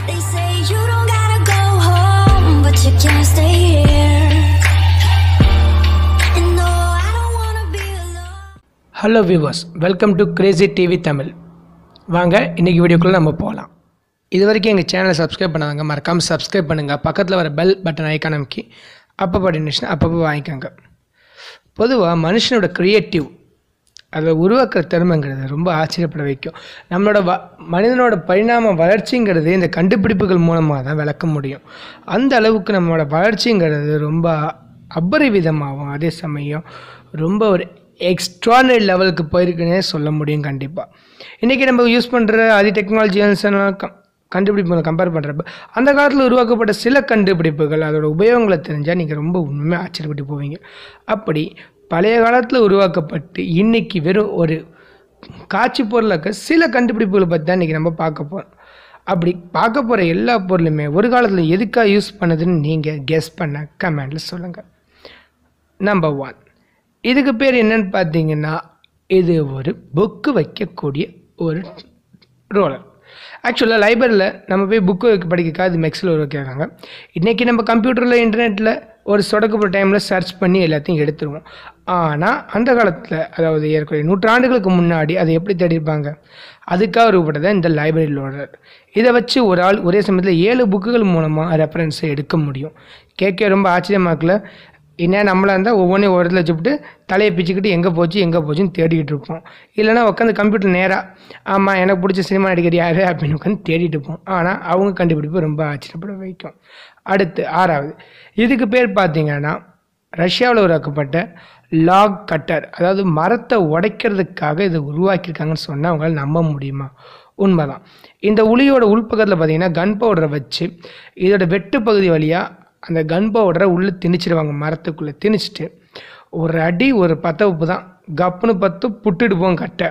They say you don't gotta go home, but you can't stay here. And no, I don't wanna be alone. Hello viewers welcome to crazy TV Tamil வாங்க இன்றைக்கி வீடியோக்குள்ளே நம்ம போகலாம் இது வரைக்கும் எங்கள் சேனலை சப்ஸ்கிரைப் பண்ணாதவங்க மறக்காமல் சப்ஸ்கிரைப் பண்ணுங்கள் பக்கத்தில் வர பெல் பட்டன் ஐக்கான் அமைக்கி அப்பப்போ டெனிஷன் அப்பப்போ வாங்கிக்கோங்க பொதுவாக மனுஷனோட க்ரியேட்டிவ் அதை உருவாக்குற திறமைங்கிறது ரொம்ப ஆச்சரியப்பட வைக்கும் நம்மளோட வ மனிதனோட பரிணாம வளர்ச்சிங்கிறது இந்த கண்டுபிடிப்புகள் மூலமாக தான் விளக்க முடியும் அந்த அளவுக்கு நம்மளோட வளர்ச்சிங்கிறது ரொம்ப அபரிவிதமாகும் அதே சமயம் ரொம்ப ஒரு எக்ஸ்ட்ரானரி லெவலுக்கு போயிருக்குன்னே சொல்ல முடியும் கண்டிப்பாக இன்றைக்கி நம்ம யூஸ் பண்ணுற அதி டெக்னாலஜிஸ் கம் கண்டுபிடிப்புகளை கம்பேர் பண்ணுறப்ப அந்த காலத்தில் உருவாக்கப்பட்ட சில கண்டுபிடிப்புகள் அதோட உபயோகங்களை தெரிஞ்சால் நீங்கள் ரொம்ப உண்மையாக ஆச்சரியப்பட்டு போவீங்க அப்படி பழைய காலத்தில் உருவாக்கப்பட்டு இன்னைக்கு வெறும் ஒரு காட்சி பொருளாக்க சில கண்டுபிடிப்புகளை பற்றி தான் இன்றைக்கி நம்ம பார்க்க போகிறோம் அப்படி பார்க்க போகிற எல்லா பொருளுமே ஒரு காலத்தில் எதுக்காக யூஸ் பண்ணுதுன்னு நீங்கள் கெஸ் பண்ண கமெண்டில் சொல்லுங்கள் நம்பர் ஒன் இதுக்கு பேர் என்னன்னு பார்த்தீங்கன்னா இது ஒரு புக்கு வைக்கக்கூடிய ஒரு ரோலர் ஆக்சுவலாக லைப்ரரியில் நம்ம போய் புக்கு படிக்கிறக்காக இது மெக்ஸில் வைக்கிறாங்க இன்றைக்கி நம்ம கம்ப்யூட்டரில் இன்டர்நெட்டில் ஒரு சொடக்கப்படுற டைமில் சர்ச் பண்ணி எல்லாத்தையும் எடுத்துருவோம் ஆனால் அந்த காலத்தில் அதாவது ஏற்கனவே நூற்றாண்டுகளுக்கு முன்னாடி அதை எப்படி தேடிருப்பாங்க அதுக்காக உருவப்பட்டதான் இந்த லைப்ரரி லோடர் இதை வச்சு ஒரு ஆள் ஒரே சமயத்தில் ஏழு புக்குகள் மூலமாக ரெஃபரன்ஸை எடுக்க முடியும் கேட்க ரொம்ப ஆச்சரியமாக்கல என்ன நம்மளாக இருந்தால் ஒவ்வொன்றையும் ஒரு இடத்துல வச்சுக்கிட்டு தலையை பிச்சுக்கிட்டு எங்கே போச்சு எங்கே போச்சுன்னு தேடிக்கிட்டு இருப்போம் இல்லைனா உட்காந்து கம்ப்யூட்டர் நேராக ஆமாம் எனக்கு பிடிச்ச சினிமா நடிகர் யார் அப்படின்னு உட்காந்து தேடிட்டு இருப்போம் ஆனால் அவங்க கண்டுபிடிப்பு ரொம்ப ஆச்சரியப்பட வைக்கும் அடுத்து ஆறாவது இதுக்கு பேர் பார்த்தீங்கன்னா ரஷ்யாவில் உருவாக்கப்பட்ட லாக் கட்டர் அதாவது மரத்தை உடைக்கிறதுக்காக இதை உருவாக்கியிருக்காங்கன்னு சொன்னால் அவங்களால நம்ப முடியுமா உண்மைதான் இந்த உளியோட உள்பக்கத்தில் பார்த்தீங்கன்னா கன் பவுடரை வச்சு இதோட வெட்டு பகுதி வழியாக அந்த கன் பவுடரை உள்ளே திணிச்சிடுவாங்க மரத்துக்குள்ளே திணிச்சிட்டு ஒரு அடி ஒரு பத்த உப்பு தான் கப்புன்னு பத்து புட்டுட்டு போகும் கட்டை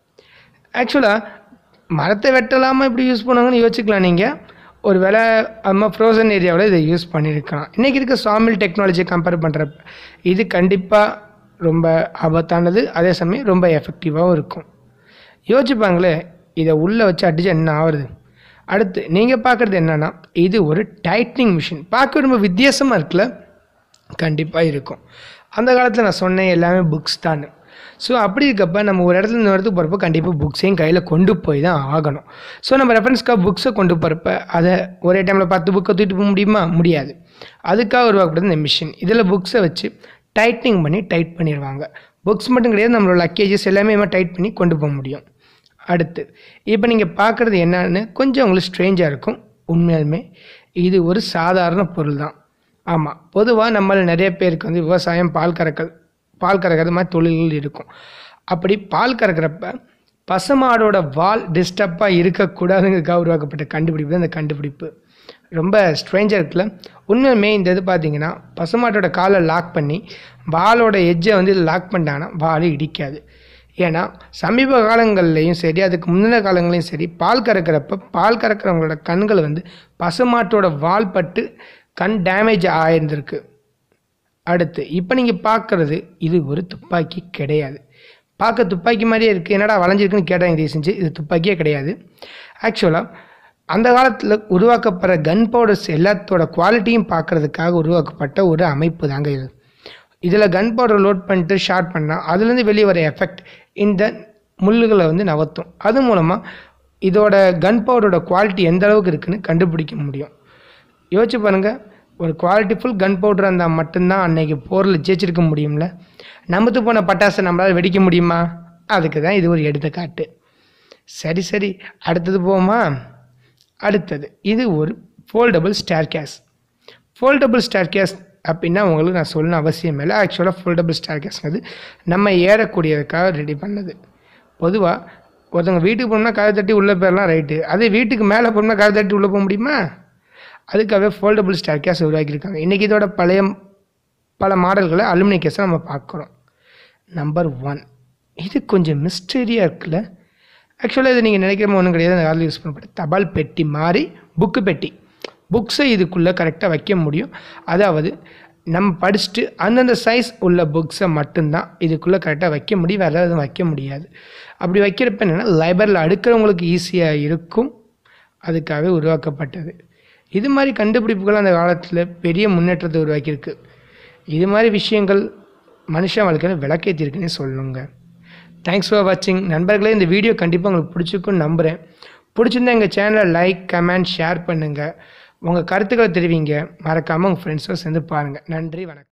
ஆக்சுவலாக மரத்தை வெட்டலாமல் இப்படி யூஸ் பண்ணுவாங்கன்னு யோசிக்கலாம் நீங்கள் ஒரு வேளை நம்ம ஃப்ரோசன் ஏரியாவில் இதை யூஸ் பண்ணியிருக்கலாம் இன்றைக்கி இருக்க சாமில் டெக்னாலஜியை கம்பேர் பண்ணுறப்ப இது கண்டிப்பாக ரொம்ப ஆபத்தானது அதே சமயம் ரொம்ப எஃபெக்டிவாகவும் இருக்கும் யோசிச்சுப்பாங்களே இதை உள்ளே வச்சு அடிச்சா என்ன ஆகுறது அடுத்து நீங்கள் பார்க்குறது என்னென்னா இது ஒரு டைட்னிங் மிஷின் பார்க்க ரொம்ப வித்தியாசமாக இருக்குல்ல கண்டிப்பாக இருக்கும் அந்த காலத்தில் நான் சொன்னேன் எல்லாமே புக்ஸ் தான் ஸோ அப்படி இருக்கப்ப நம்ம ஒரு இடத்துல இந்த இடத்துக்கு போகிறப்ப கண்டிப்பாக புக்ஸையும் கையில் கொண்டு போய் தான் ஆகணும் ஸோ நம்ம ரெஃபரன்ஸ்க்காக புக்ஸை கொண்டு போகிறப்ப அதை ஒரே டைமில் பத்து புக்கை தூக்கிட்டு போக முடியுமா முடியாது அதுக்காக உருவாக்கப்பட்டது இந்த மிஷின் இதில் புக்ஸை வச்சு டைட்னிங் பண்ணி டைட் பண்ணிடுவாங்க புக்ஸ் மட்டும் கிடையாது நம்மளோட லக்கேஜஸ் எல்லாமே டைட் பண்ணி கொண்டு போக முடியும் அடுத்து இப்போ நீங்கள் பார்க்குறது என்னன்னு கொஞ்சம் உங்களுக்கு ஸ்ட்ரேஞ்சாக இருக்கும் உண்மையாலுமே இது ஒரு சாதாரண பொருள் தான் ஆமாம் பொதுவாக நம்மள நிறைய பேருக்கு வந்து விவசாயம் பால் கறக்கல் பால் கறக்கிறது மாதிரி தொழில்கள் இருக்கும் அப்படி பால் கறக்கிறப்ப பசுமாடோட வால் டிஸ்டர்பாக இருக்கக்கூடாதுங்கிறதுக்காக உருவாக்கப்பட்ட கண்டுபிடிப்பு தான் இந்த கண்டுபிடிப்பு ரொம்ப ஸ்ட்ரேஞ்சாக இருக்குல்ல உண்மையுமே இந்த இது பார்த்தீங்கன்னா பசுமாட்டோட காலை லாக் பண்ணி வாலோட எஜ்ஜை வந்து லாக் பண்ணிட்டாங்கன்னா வால் இடிக்காது ஏன்னா சமீப காலங்கள்லையும் சரி அதுக்கு முந்தின காலங்களையும் சரி பால் கறக்கிறப்ப பால் கறக்கிறவங்களோட கண்கள் வந்து பசுமாட்டோட வால் பட்டு கண் டேமேஜ் ஆயிருந்திருக்கு அடுத்து இப்போ நீங்கள் பார்க்குறது இது ஒரு துப்பாக்கி கிடையாது பார்க்க துப்பாக்கி மாதிரியே இருக்குது என்னடா வளைஞ்சிருக்குன்னு கேட்டாங்க இது செஞ்சு இது துப்பாக்கியே கிடையாது ஆக்சுவலாக அந்த காலத்தில் உருவாக்கப்படுற கன் பவுடர்ஸ் எல்லாத்தோட குவாலிட்டியும் பார்க்குறதுக்காக உருவாக்கப்பட்ட ஒரு அமைப்பு தாங்க இது இதில் கன் பவுடர் லோட் பண்ணிட்டு ஷார்ட் பண்ணால் அதுலேருந்து வெளியே வர எஃபெக்ட் இந்த முள்ளுகளை வந்து நகர்த்தும் அது மூலமாக இதோட கன் பவுடரோட குவாலிட்டி எந்த அளவுக்கு இருக்குன்னு கண்டுபிடிக்க முடியும் யோசிச்சு பாருங்கள் ஒரு குவாலிட்டி ஃபுல் கன் பவுடர் இருந்தால் மட்டும்தான் அன்னைக்கு போரில் ஜெயிச்சிருக்க முடியும்ல நம்புத்து போன பட்டாசை நம்மளால் வெடிக்க முடியுமா அதுக்கு தான் இது ஒரு எடுத்துக்காட்டு சரி சரி அடுத்தது போமா அடுத்தது இது ஒரு foldable staircase foldable staircase அப்படின்னா உங்களுக்கு நான் சொல்லணும் அவசியம் இல்லை ஆக்சுவலாக ஃபோல்டபுள் ஸ்டேர் கேஸ்ங்கிறது நம்ம ஏறக்கூடியதுக்காக ரெடி பண்ணது பொதுவாக ஒருத்தவங்க வீட்டுக்கு போகணும்னா கதை தட்டி உள்ளே போயிடலாம் ரைட்டு அதே வீட்டுக்கு மேலே போகணும்னா கதை தட்டி உள்ளே போக முடியுமா அதுக்காகவே ஃபோல்டபுள் ஸ்டேர் கேஸ் உருவாக்கியிருக்காங்க இன்றைக்கி இதோட பழைய பல மாடல்களை அலுமினிய கேஸை நம்ம பார்க்குறோம் நம்பர் ஒன் இது கொஞ்சம் மிஸ்டீரியாக இருக்குல்ல ஆக்சுவலாக இது நீங்கள் நினைக்கிற ஒன்றும் கிடையாது அந்த காலத்தில் யூஸ் பண்ணப்பட்ட தபால் பெட்டி மாதிரி புக்கு பெட்டி புக்ஸை இதுக்குள்ளே கரெக்டாக வைக்க முடியும் அதாவது நம்ம படிச்சுட்டு அந்தந்த சைஸ் உள்ள புக்ஸை மட்டும்தான் இதுக்குள்ளே கரெக்டாக வைக்க முடியும் வேறு எதுவும் வைக்க முடியாது அப்படி வைக்கிறப்ப என்னென்னா லைப்ரரியில் அடுக்கிறவங்களுக்கு ஈஸியாக இருக்கும் அதுக்காகவே உருவாக்கப்பட்டது இது மாதிரி கண்டுபிடிப்புகள் அந்த காலத்தில் பெரிய முன்னேற்றத்தை உருவாக்கியிருக்கு இது மாதிரி விஷயங்கள் மனுஷன் வாழ்க்கையில் விளக்கேற்றிருக்குன்னு சொல்லுங்க தேங்க்ஸ் ஃபார் வாட்சிங் நண்பர்களே இந்த வீடியோ கண்டிப்பாக உங்களுக்கு பிடிச்சிருக்குன்னு நம்புகிறேன் பிடிச்சிருந்தா எங்கள் சேனலை லைக் கமெண்ட் ஷேர் பண்ணுங்கள் உங்கள் கருத்துக்களை தெரிவிங்க மறக்காமல் உங்கள் ஃப்ரெண்ட்ஸோடு சேர்ந்து பாருங்கள் நன்றி வணக்கம்